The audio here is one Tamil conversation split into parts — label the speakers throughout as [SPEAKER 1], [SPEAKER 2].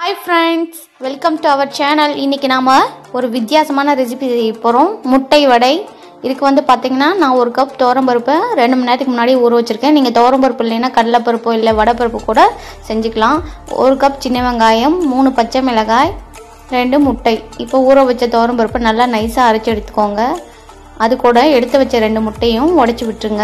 [SPEAKER 1] hi friends welcome to our channel இன்றைக்கி நாம் ஒரு வித்தியாசமான ரெசிபி செய்ய போகிறோம் முட்டை வடை இதுக்கு வந்து பார்த்தீங்கன்னா நான் ஒரு கப் பருப்பை ரெண்டு மணி நேரத்துக்கு முன்னாடி ஊற வச்சுருக்கேன் நீங்கள் பருப்பு இல்லைன்னா கடலைப்பருப்போ இல்லை வடைப்பருப்பு கூட செஞ்சுக்கலாம் ஒரு கப் சின்ன வெங்காயம் மூணு பச்சை மிளகாய் ரெண்டு முட்டை இப்போ ஊற வச்ச பருப்பை நல்லா நைஸாக அரைச்சி எடுத்துக்கோங்க அது கூட எடுத்து வச்ச ரெண்டு முட்டையும் உடச்சி விட்டுருங்க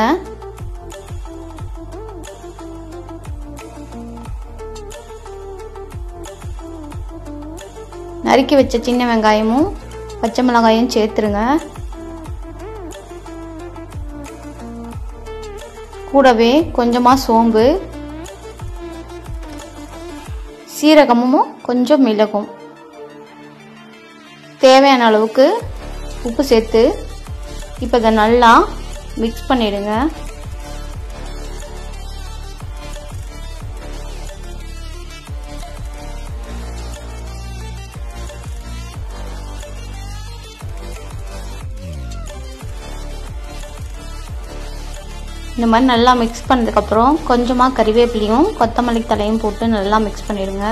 [SPEAKER 1] நறுக்கி வச்ச சின்ன வெங்காயமும் பச்சை மிளகாயும் சேர்த்துருங்க கூடவே கொஞ்சமாக சோம்பு சீரகமும் கொஞ்சம் மிளகும் தேவையான அளவுக்கு உப்பு சேர்த்து இப்போ இதை நல்லா மிக்ஸ் பண்ணிடுங்க இந்த மாதிரி நல்லா மிக்ஸ் பண்ணதுக்கப்புறம் கொஞ்சமாக கறிவேப்பிலையும் கொத்தமல்லி தலையும் போட்டு நல்லா மிக்ஸ் பண்ணிடுங்க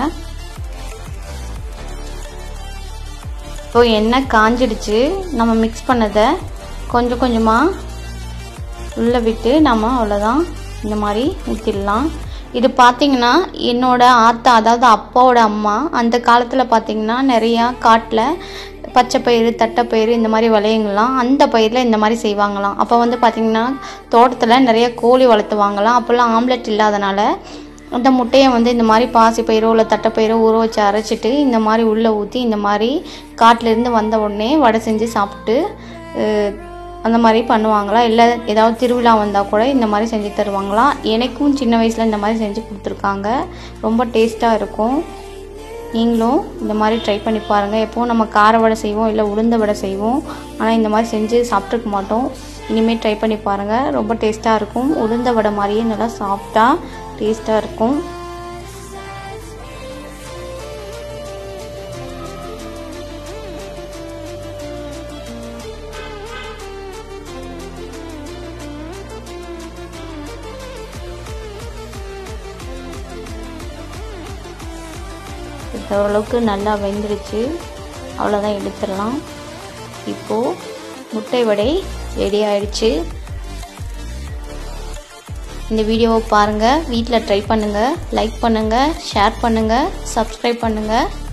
[SPEAKER 1] இப்போ எண்ணெய் காஞ்சிடுச்சு நம்ம மிக்ஸ் பண்ணதை கொஞ்சம் கொஞ்சமாக உள்ளே விட்டு நம்ம அவ்வளோதான் இந்த மாதிரி ஊற்றிடலாம் இது பார்த்தீங்கன்னா என்னோட ஆத்தா அதாவது அப்பாவோட அம்மா அந்த காலத்தில் பார்த்தீங்கன்னா நிறையா காட்டில் பச்சை பயிறு தட்டைப்பயிறு இந்த மாதிரி விளையுங்களாம் அந்த பயிரில் இந்த மாதிரி செய்வாங்களாம் அப்போ வந்து பார்த்திங்கன்னா தோட்டத்தில் நிறைய கோழி வளர்த்துவாங்களாம் அப்போல்லாம் ஆம்லெட் இல்லாதனால அந்த முட்டையை வந்து இந்த மாதிரி பாசி பயிரோ இல்லை தட்டைப்பயிரோ ஊற வச்சு அரைச்சிட்டு இந்த மாதிரி உள்ளே ஊற்றி இந்த மாதிரி காட்டிலேருந்து வந்த உடனே வடை செஞ்சு சாப்பிட்டு அந்த மாதிரி பண்ணுவாங்களா இல்லை ஏதாவது திருவிழா வந்தால் கூட இந்த மாதிரி செஞ்சு தருவாங்களாம் எனக்கும் சின்ன வயசில் இந்த மாதிரி செஞ்சு கொடுத்துருக்காங்க ரொம்ப டேஸ்ட்டாக இருக்கும் நீங்களும் இந்த மாதிரி ட்ரை பண்ணி பாருங்கள் எப்போவும் நம்ம கார வடை செய்வோம் இல்லை உளுந்த வடை செய்வோம் ஆனால் இந்த மாதிரி செஞ்சு சாப்பிட்ருக்க மாட்டோம் இனிமேல் ட்ரை பண்ணி பாருங்கள் ரொம்ப டேஸ்ட்டாக இருக்கும் உளுந்த வடை மாதிரியே நல்லா சாஃப்டாக டேஸ்ட்டாக இருக்கும் ஓரளவுக்கு நல்லா வெந்துருச்சு அவ்வளோதான் எடுத்துடலாம் இப்போது முட்டை வடை ரெடி ஆயிடுச்சு இந்த வீடியோவை பாருங்கள் வீட்டில் ட்ரை பண்ணுங்கள் லைக் பண்ணுங்கள் ஷேர் பண்ணுங்கள் சப்ஸ்கிரைப் பண்ணுங்கள்